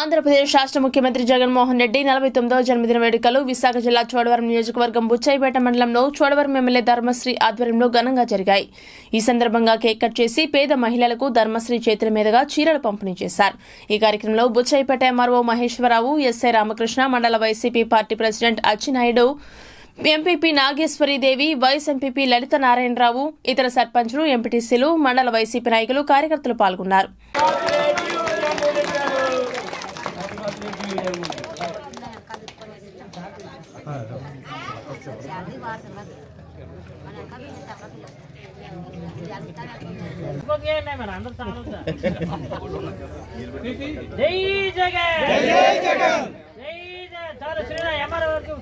ఆంధ్రప్రదేశ్ రాష్ట్ర ముఖ్యమంత్రి జగన్మోహన్ రెడ్డి నలభై తొమ్మిదవ జన్మదిన వేడుకలు విశాఖ జిల్లా చోడవరం నియోజకవర్గం బుచ్చాయిపేట మండలంలో చోడవరం ఎమ్మెల్యే ధర్మశ్రీ ఆధ్వర్యంలో ఘనంగా జరిగాయి ఈ సందర్భంగా కేక్ కట్ చేసి పేద మహిళలకు ధర్మశ్రీ చేతుల మీదుగా చీరలు పంపిణీ చేశారు ఈ కార్యక్రమంలో Buchayyapeta MRO Maheswararao SI Ramakrishna mandal YCP party president Acchinaidu MPP Nageswaridevi vice MPP Lalitha Narayanarao ఇతర సర్పంచులు ఎంపీటీసీలు మండల వైసీపీ నాయకులు కార్యకర్తలు పాల్గొన్నారు జై జగన్ జై జగన్ జై జగన్ చాలు శ్రీరామ్ ఎంఆర్ఓ వరకు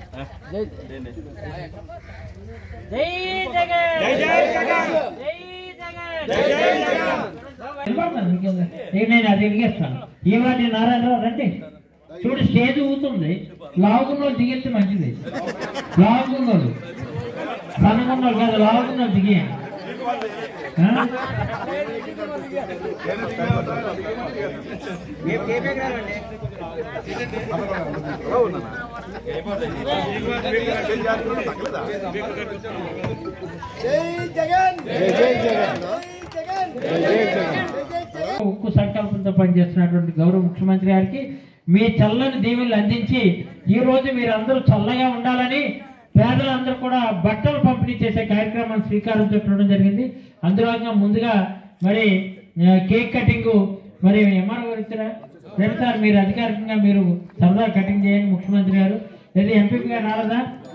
జై జగన్ జై జగన్ జై జగన్ నేను అది ఎదిగేస్తాను ఏమాటి నారాయణరావు రండి చూడు స్టేజ్ ఊతుంది లాగున్నోళ్ళు దిగెత్తే మంచిది లాగున్నోళ్ళు సన్నగున్నోళ్ళు కాదు లాగున్నోళ్ళు దిగేయండి ఆ? ఉక్కు సంకల్పంతో పనిచేస్తున్నటువంటి గౌరవ ముఖ్యమంత్రి గారికి మీ చల్లని దీవెనలు అందించి ఈ రోజు మీరందరూ చల్లగా ఉండాలని పేదలందరూ కూడా బట్టలు పంపిణీ చేసే కార్యక్రమాన్ని శ్రీకారం చుట్టడం జరిగింది అందులో భాగంగా ముందుగా మరి ఆ, కేక్ కటింగ్ మరి ఎంఆర్ఓ గారు ఇచ్చారా లేదు సార్ మీరు అధికారికంగా మీరు సరదా కటింగ్ చేయండి ముఖ్యమంత్రి గారు లేదా ఎంపీ గారు రాలేదా